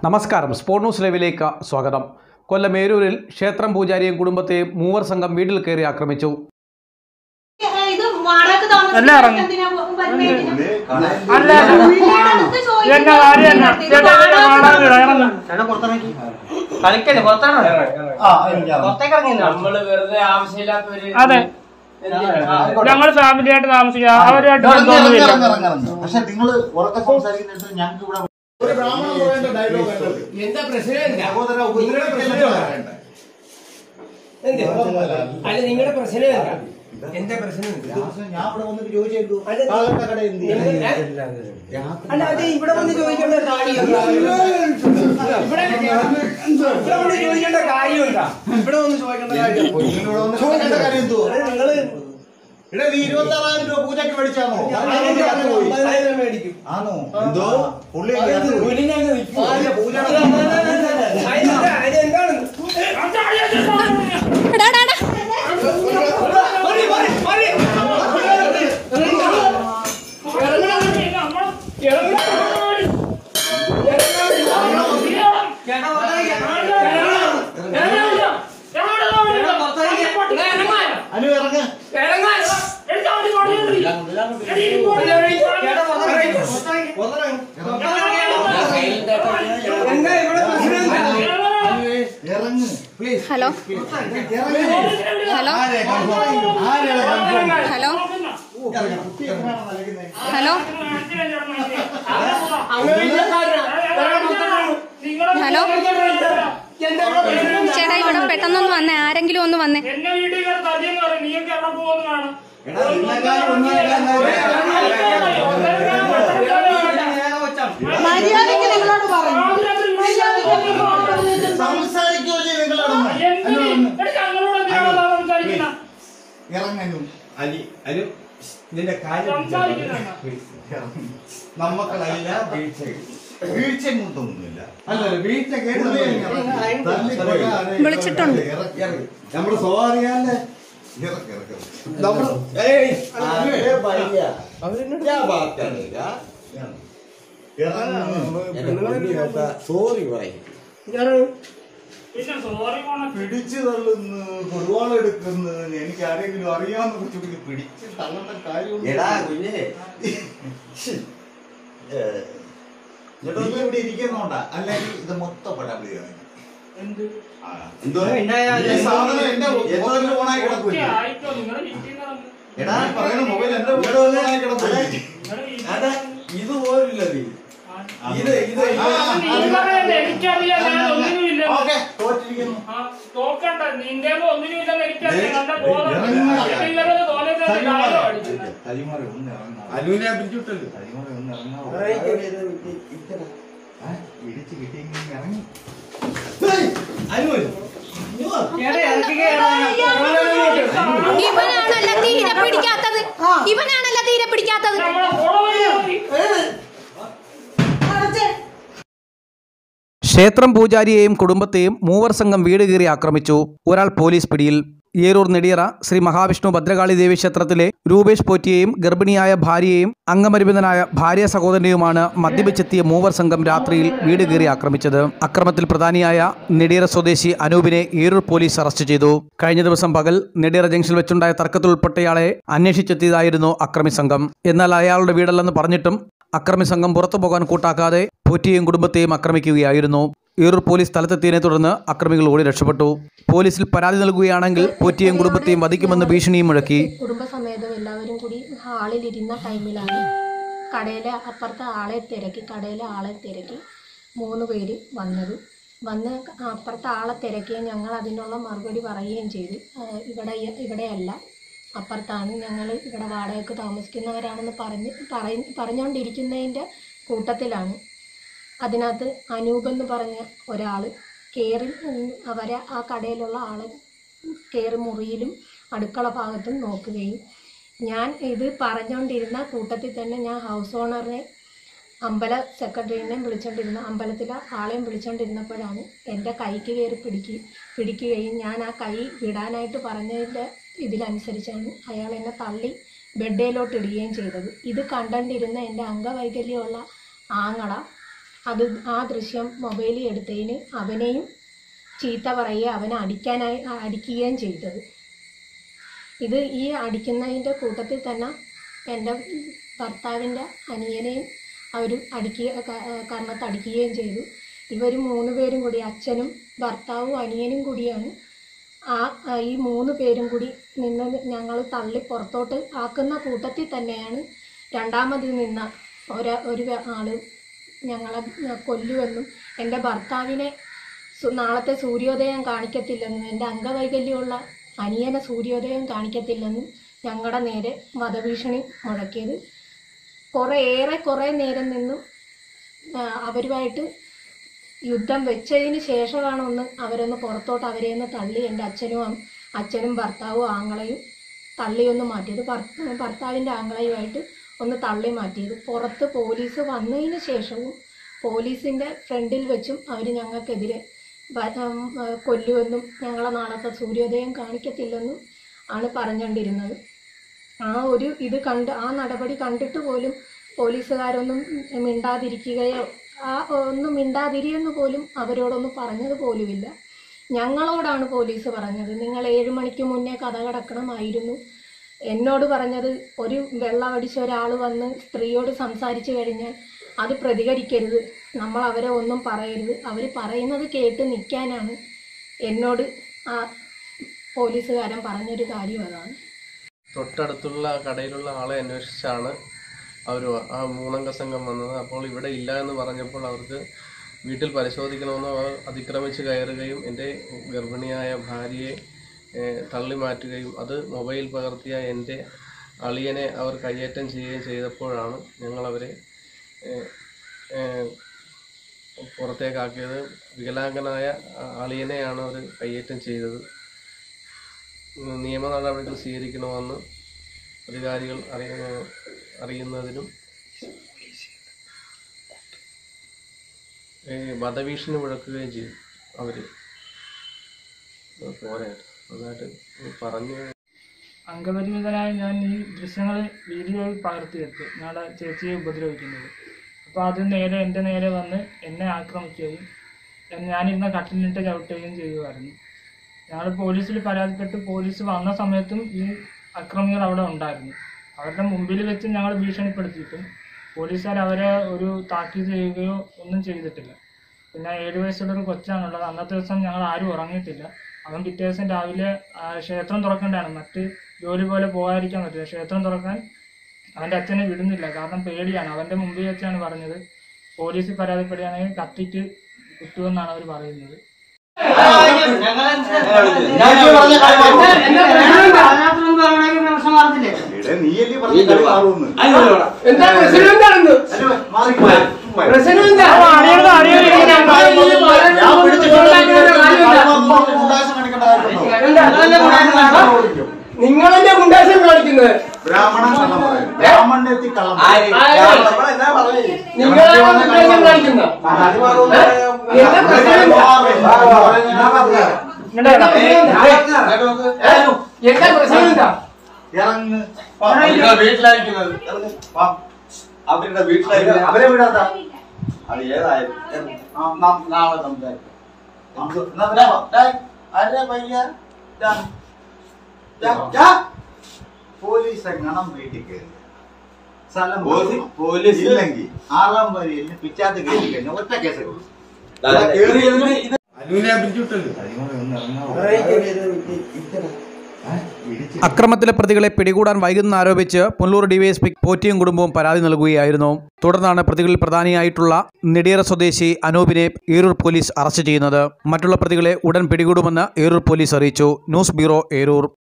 നമസ്കാരം sport news ലൈവിലേക്ക് സ്വാഗതം കൊല്ലം മേരൂരിൽ ക്ഷേത്രം പൂജാരിയും കുടുംബത്തെയും മൂവർ സംഘം വീട്ടിൽ കയറി ആക്രമിച്ചു ഇത് വാടക എല്ലാം ഇറങ്ങും. എന്തിനാ വരുന്നതിന്? അല്ല വീടെടുത്ത് ചോദിക്കുന്ന എന്റെ കാര്യം എന്നാ? ഇത് ചേട്ടാ എന്റെ വാടക വാടക ഇറങ്ങും കളിക്കല്ലേ പുറത്താണ് പുറത്തേക്ക് ഇറങ്ങില്ല നമ്മള് വെറുതെ ആവശ്യമില്ലാത്തൊരു അതെ ഞങ്ങൾ ഫാമിലിയായിട്ട് താമസിക്കുക അവരുമായിട്ട് ബന്ധമൊന്നുമില്ല പക്ഷെ നിങ്ങൾ ഉറക്കെ സംസാരിക്കുന്നിട്ട് ഞങ്ങൾക്ക് ഇവിടെ ഒരു ബ്രാഹ്മണൻ പറയേണ്ട ഡയലോഗ് എന്താ പ്രശ്നം സഹോദര ഉപദ്രവിക്കല്ലേ പറയണ്ടേ? അല്ല നിങ്ങളുടെ പ്രശ്നം എന്താ എന്താ പ്രശ്നം എന്താ? ദിവസം ഞാൻ ഇവിടെ വന്നിട്ട് ചോദിച്ചേക്കു അല്ല, കാലത്തെ കട എന്ത് ചെയ്യും? അല്ല അത് ഇവിടെ വന്ന് ചോദിക്കേണ്ട ഒരു കാര്യമുണ്ടോ? ഇവിടെ ഇവിടെ വന്ന് ചോദിക്കേണ്ട കാര്യമുണ്ടോ ഇവിടെ വന്ന് ചോദിക്കേണ്ട കാര്യം ഇവിടെ വന്ന് ചോദിക്കേണ്ട കാര്യം എന്തുവാ? നിങ്ങള് ഇവിടെ നീ ഇരുപത്താറായിരം രൂപ പൂജയ്ക്ക് മേടിച്ചാണോ അതിന്റെ അത് അമ്പതിനായിരം മേടിക്കും ആണോ എന്തോ പുള്ളി പുലിനങ്ങ് വിൽക്കും. ആ, ഇല്ല, പൂജയുടെ അതിനെന്താ? അതിനെന്താണ്? എടാ, എടാ, എടാ. മതി, മതി, മതി. അനു ഇറങ്ങ് എന്താ ഇവിടെ പ്രശ്നം എന്താ? ഇറങ്ങ് hello hello hello hello hello എന്താ ഇവിടെ പ്രശ്നം എന്താ? ചേട്ടാ ഇവിടെ പെട്ടെന്നൊന്ന് വന്നേ ആരെങ്കിലും ഒന്ന് വന്നേ എന്നെ വീട്ടിൽ കയറി തല്ലിയെന്ന് പറയും നീയൊക്കെ എവിടെ പോകുന്നതാണ് മര്യാദയ്ക്ക് നിങ്ങളോട് പറഞ്ഞു സംസാരിക്കോ നിങ്ങളോടൊന്ന് ഇറങ്ങനു അലി അനു നിന്റെ കാര്യം നമുക്കല്ല വീഴ്ച വീഴ്ച കൊണ്ടൊന്നുമില്ല അല്ലല്ല വീട്ടിലെ വിളിച്ചിട്ടുണ്ട്. നമ്മുടെ സ്വാഭാവികല്ലേ നമ്മള് ഏയ് അവരെന്നോട് ഞാൻ വാർത്തയാണില്ല സോറി പറയും പിന്നെ സോറി പോണ പിടിച്ചു തള്ളുന്നു കൊടുവാളെടുക്കുന്നു എനിക്ക് ആരെങ്കിലും അറിയാവുന്ന കുറച്ചുകൂടി പിടിച്ച് തള്ളേണ്ട കാര്യം എടാ കുഞ്ഞേ നീ ഇവിടെ ഇരിക്കുന്നോണ്ടാ അല്ലെങ്കിൽ ഇത് മൊത്തം പടാപ്പിളിയാണ് എന്തോ ഈ സാധനം എന്റെ മൊബൈലിൽ ഓണായി കിടക്കൂല ആയിക്കോ നിങ്ങളുടെ വീട്ടിൽ നിന്ന് എടാ പറയുന്ന മൊബൈൽ എന്റെ ഇവിടെ വന്ന് ഓണായി കിടക്കൂല നിങ്ങളുടെ വീട്ടിൽ അതാ ഇത് പോലില്ല നീ ഇത് ഇത് ആ, നീ പറയല്ലേ എനിക്കറിയാം ഞാൻ ഒന്നിനുമില്ല ഓക്കെ തോറ്റിരിക്കുന്നു ആ, തോക്കണ്ട നിന്റെ ഒന്നിനുമില്ലെന്ന് എനിക്കറിയാം നല്ല ഇറങ്ങ്. ബോധം തോന്നിട്ട് കാര്യം അടിക്കുന്നത് തലിമാറി ഒന്ന് ഇറങ്ങാം അനുവിനെ പിടിച്ചുവിട്ടല്ലോ തലിമാറി ഒന്ന് ഇറങ്ങാം ഇടിച്ച് കിട്ടിയെങ്കിൽ ഇറങ്ങി അനു ഇവനാണല്ല തീരെ പിടിക്കാത്തത് ഇവനാണല്ല തീരെ പിടിക്കാത്തത് നമ്മളെ ഫോളോ ക്ഷേത്രം പൂജാരിയെയും കുടുംബത്തെയും മൂവർ സംഘം വീട് കയറി ആക്രമിച്ചു ഒരാൾ പോലീസ് പിടിയിൽ ഏരൂർ നെടിയറ ശ്രീ മഹാവിഷ്ണു ഭദ്രകാളി ദേവി ക്ഷേത്രത്തിലെ രൂപേഷ് പോറ്റിയെയും ഗർഭിണിയായ ഭാര്യയെയും അംഗമരിമിതനായ ഭാര്യ സഹോദരനെയുമാണ് മദ്യപിച്ചെത്തിയ മൂവർ സംഘം രാത്രിയിൽ വീട് കയറി ആക്രമിച്ചത് അക്രമത്തിൽ പ്രധാനിയായ നെടിയറ സ്വദേശി അനൂപിനെ ഏരൂർ പോലീസ് അറസ്റ്റ് ചെയ്തു കഴിഞ്ഞ ദിവസം പകൽ നെടിയറ ജംഗ്ഷനിൽ വെച്ചുണ്ടായ തർക്കത്തിൽ ഉൾപ്പെട്ടയാളെ അന്വേഷിച്ചെത്തിയതായിരുന്നു അക്രമി സംഘം എന്നാൽ അയാളുടെ വീടല്ലെന്ന് പറഞ്ഞിട്ടും അക്രമി സംഘം പുറത്തു പോകാൻ കൂട്ടാക്കാതെ പോറ്റിയെയും കുടുംബത്തെയും ആക്രമിക്കുകയായിരുന്നു ഏറൂർ പോലീസ് സ്ഥലത്തെത്തിയതിനെ തുടർന്ന് അക്രമികൾ ഓടി രക്ഷപ്പെട്ടു പോലീസിൽ പരാതി നൽകുകയാണെങ്കിൽ പോറ്റിയെയും കുടുംബത്തെയും വധിക്കുമെന്ന് ഭീഷണിയും മുഴക്കി കുടുംബസമേതം എല്ലാവരും കൂടി ഹാളിലിരുന്ന ടൈമിലാണ് കടയിലെ അപ്പുറത്തെ ആളെ തിരക്കി കടയിലെ ആളെ തിരക്കി മൂന്ന് പേര് വന്നത് വന്ന് അപ്പുറത്തെ ആളെ തിരക്കുകയും ഞങ്ങൾ അതിനുള്ള മറുപടി പറയുകയും ചെയ്തു ആ, ഇവിടെ ഇവിടെയല്ല അപ്പുറത്താണ് ഞങ്ങൾ ഇവിടെ വാടകയ്ക്ക് താമസിക്കുന്നവരാണെന്ന് പറഞ്ഞ് പറഞ്ഞ് പറഞ്ഞുകൊണ്ടിരിക്കുന്നതിൻ്റെ കൂട്ടത്തിലാണ് അതിനകത്ത് അനൂപ് എന്ന് പറഞ്ഞ ഒരാൾ കയറി ഉം, അവരെ ആ കടയിലുള്ള ആൾ കയറി മുറിയിലും അടുക്കള ഭാഗത്തും നോക്കുകയും ഞാൻ ഇത് പറഞ്ഞുകൊണ്ടിരുന്ന കൂട്ടത്തിൽ തന്നെ ഞാൻ ഹൗസ് ഓണറിനെ അമ്പല സെക്രട്ടറിനെ വിളിച്ചോണ്ടിരുന്ന അമ്പലത്തിലെ ആളെയും വിളിച്ചോണ്ടിരുന്നപ്പോഴാണ് എൻ്റെ കൈക്ക് കയറി പിടിക്കുക പിടിക്കുകയും ഞാൻ ആ കൈ വിടാനായിട്ട് പറഞ്ഞതിൻ്റെ ഇതിലനുസരിച്ചാണ് അയാൾ എന്നെ തള്ളി ബെഡേലോട്ട് ഇടുകയും ചെയ്തത് ഇത് കണ്ടുകൊണ്ടിരുന്ന എൻ്റെ അംഗവൈകല്യമുള്ള ആങ്ങള അത് ആ ദൃശ്യം മൊബൈലിൽ എടുത്തതിന് അവനെയും ചീത്ത പറയുകയും അവനെ അടിക്കാനായി അടിക്കുകയും ചെയ്തത് ഇത് ഈ അടിക്കുന്നതിൻ്റെ കൂട്ടത്തിൽ തന്നെ എൻ്റെ ഭർത്താവിൻ്റെ അനിയനെയും അവർ അടിക്കുക കർണത്ത് അടിക്കുകയും ചെയ്തു ഇവർ മൂന്ന് പേരും കൂടി അച്ഛനും ഭർത്താവും അനിയനും കൂടിയാണ് ആ ആ ഈ മൂന്ന് പേരും കൂടി നിന്ന് ഞങ്ങൾ തള്ളി പുറത്തോട്ട് ആക്കുന്ന കൂട്ടത്തിൽ തന്നെയാണ് രണ്ടാമത് നിന്ന ഒരു ഒരു ആള് ഞങ്ങളെ കൊല്ലുമെന്നും എൻ്റെ ഭർത്താവിനെ സു- നാളത്തെ സൂര്യോദയം കാണിക്കത്തില്ലെന്നും എൻ്റെ അംഗവൈകല്യമുള്ള അനിയനെ സൂര്യോദയം കാണിക്കത്തില്ലെന്നും ഞങ്ങളുടെ നേരെ വധഭീഷണി മുഴക്കിയത് കുറേ ഏറെ കുറേ നേരം നിന്നും ആ, അവരുമായിട്ട് യുദ്ധം വെച്ചതിന് ശേഷമാണ് ഒന്ന് അവരൊന്ന് പുറത്തോട്ട് അവരെ ഒന്ന് തള്ളി എൻ്റെ അച്ഛനും അം- അച്ഛനും ഭർത്താവും ആങ്ങളെയും തള്ളി ഒന്ന് മാറ്റിയത് ഭർത്ത- ഭർത്താവിൻ്റെ ആങ്ങളെയുമായിട്ട് ഒന്ന് തള്ളി മാറ്റിയത് പുറത്ത് പോലീസ് വന്നതിന് ശേഷവും പോലീസിൻ്റെ ഫ്രണ്ടിൽ വെച്ചും അവർ ഞങ്ങൾക്കെതിരെ വ- ഉം, ആ, കൊല്ലുമെന്നും ഞങ്ങളെ നാളത്തെ സൂര്യോദയം കാണിക്കത്തില്ലെന്നും ആണ് പറഞ്ഞുകൊണ്ടിരുന്നത് ആ ഒരു ഇത് കണ്ട് ആ നടപടി കണ്ടിട്ട് പോലും പോലീസുകാരൊന്നും മിണ്ടാതിരിക്കുകയോ ആ ഒന്നും മിണ്ടാതിരിയെന്ന് പോലും അവരോടൊന്നും പറഞ്ഞത് പോലുമില്ല ഞങ്ങളോടാണ് പോലീസ് പറഞ്ഞത് നിങ്ങൾ ഏഴ് മണിക്ക് മുന്നേ കഥ കടക്കണമായിരുന്നു എന്നോട് പറഞ്ഞത് ഒരു വെള്ളമടിച്ച ഒരാൾ വന്ന് സ്ത്രീയോട് സംസാരിച്ചു കഴിഞ്ഞാൽ അത് പ്രതികരിക്കരുത് നമ്മൾ അവരെ ഒന്നും പറയരുത് അവർ പറയുന്നത് കേട്ട് നിൽക്കാനാണ് എന്നോട് ആ പോലീസുകാരൻ പറഞ്ഞൊരു കാര്യം അതാണ് തൊട്ടടുത്തുള്ള കടയിലുള്ള ആളെ അന്വേഷിച്ചാണ് അവർ ആ മൂന്നംഗ സംഘം വന്നത് അപ്പോൾ ഇവിടെ ഇല്ല എന്ന് പറഞ്ഞപ്പോൾ അവർക്ക് വീട്ടിൽ പരിശോധിക്കണമെന്ന് അവർ അതിക്രമിച്ച് കയറുകയും എൻ്റെ ഗർഭിണിയായ ഭാര്യയെ ഏഹ്, തള്ളി മാറ്റുകയും അത് മൊബൈൽ പകർത്തിയ എൻ്റെ അളിയനെ അവർ കയ്യേറ്റം ചെയ്യുകയും ചെയ്തപ്പോഴാണ് ഞങ്ങളവരെ ഏഹ്, ഏഹ്, പുറത്തേക്കാക്കിയത് വികലാംഗനായ ആ- അളിയനെയാണ് അവർ കയ്യേറ്റം ചെയ്തത് നിയമ നടപടികൾ സ്വീകരിക്കണമെന്ന് അധികാരികൾ അറിയ അറിയുന്നതിനും ഏ, വധഭീഷണി മുഴക്കുകയും ചെയ്തു അവര് അത് പോരെ നന്നായിട്ട് പറഞ്ഞു അംഗപരിമിതനായ ഞാൻ ഈ ദൃശ്യങ്ങൾ വീഡിയോയിൽ പകർത്തിയെടുത്തു ഞങ്ങളുടെ ചേച്ചിയെ ഉപദ്രവിക്കുന്നത് അപ്പോൾ അത് നേരെ എൻ്റെ നേരെ വന്ന് എന്നെ ആക്രമിക്കുകയും എന്നെ- ഞാനിരുന്ന കട്ടിലിട്ട് ചവിട്ടുകയും ചെയ്യുമായിരുന്നു ഞങ്ങൾ പോലീസിൽ പരാതിപ്പെട്ട് പോലീസ് വന്ന സമയത്തും ഈ അക്രമികൾ അവിടെ ഉണ്ടായിരുന്നു അവരുടെ മുമ്പിൽ വെച്ച് ഞങ്ങൾ ഭീഷണിപ്പെടുത്തിയിട്ടും പോലീസുകാർ അവരെ ഒരു താക്കീത് ചെയ്യുകയോ ഒന്നും ചെയ്തിട്ടില്ല പിന്നെ ഏഴ് വയസ്സുള്ളൊരു കൊച്ചാണുള്ളത് അന്നത്തെ ദിവസം ഞങ്ങൾ ആരും ഉറങ്ങിയിട്ടില്ല അവൻ പിറ്റേ ദിവസം രാവിലെ ആ, ക്ഷേത്രം തുറക്കേണ്ടതാണ് മറ്റ് ജോലി പോലെ പോകാതിരിക്കാൻ പറ്റില്ല ക്ഷേത്രം തുറക്കാൻ അവൻ്റെ അച്ഛനെ വിടുന്നില്ല കാരണം പേടിയാണ് അവൻ്റെ മുമ്പിൽ വെച്ചാണ് പറഞ്ഞത് പോലീസ് പരാതിപ്പെടുകയാണെങ്കിൽ കത്തിട്ട് കുത്തുമെന്നാണ് അവർ പറയുന്നത് എടേ, നീയല്ലേ പറഞ്ഞ കളി മാറുമെന്ന്. എന്താ പ്രസിഡന്റ് ആണെന്ന് അല്ല, മാറിക്കോ. പ്രസിഡന്റ് ഞാൻ പിടിച്ചിട്ടുള്ള ഗുണ്ടായിസം കാണിക്കേണ്ട കാര്യമുണ്ടോ? നിങ്ങളെന്നെ ഗുണ്ടാസം കാണിക്കുന്നത് ബ്രാഹ്മണൻ കള്ളം പറയും ബ്രാഹ്മണനെ എത്തി കള്ളം പറയും. നിങ്ങളെ ഗുണ്ടാസം കാണിക്കുന്ന എന്താ പ്രസിഡന്റ് എന്താ പ്രസിഡന്റാ ഇറങ്ങ് വീട്ടിലായിരിക്കുന്നത് വാ. അവരുടെ വീട്ടിലായിരിക്കുന്നത് അവരെ വിടാത്ത അത് ഏതായാലും ആ, നാം- നാളെ സംസാരിക്കാം നമുക്ക് എന്നാ പിന്നെ വാ. ഡേയ്, ആരെയാ പയ്യ? ഇതാ. ഇതാ, ഇതാ. പോലീസ് എങ്ങണം വീട്ടിൽ കയറി സ്ഥലം പോലീസ്- പോലീസ്- ഇല്ലെങ്കിൽ ആറാം വരിയിൽ പിച്ചാത്ത് കയറി കഴിഞ്ഞാൽ ഒറ്റ കേസ് കൊടുക്കും കേറിയതിന് ഇത് അനുവിനെ പിടിച്ചിട്ടല്ലോ അതിനോട് ഒന്ന് ഇറങ്ങാവോ അക്രമത്തിലെ പ്രതികളെ പിടികൂടാൻ വൈകുന്നാരോപിച്ച് പുനലൂർ ഡിവൈഎസ്പി പോറ്റിയും കുടുംബവും പരാതി നൽകുകയായിരുന്നു തുടർന്നാണ് പ്രതികളിൽ പ്രധാനിയായിട്ടുള്ള നെടിയറ സ്വദേശി അനൂപിനെ ഏരൂർ പോലീസ് അറസ്റ്റ് ചെയ്യുന്നത് മറ്റുള്ള പ്രതികളെ ഉടൻ പിടികൂടുമെന്ന് ഏരൂർ പോലീസ് അറിയിച്ചു ന്യൂസ് ബ്യൂറോ ഏരൂർ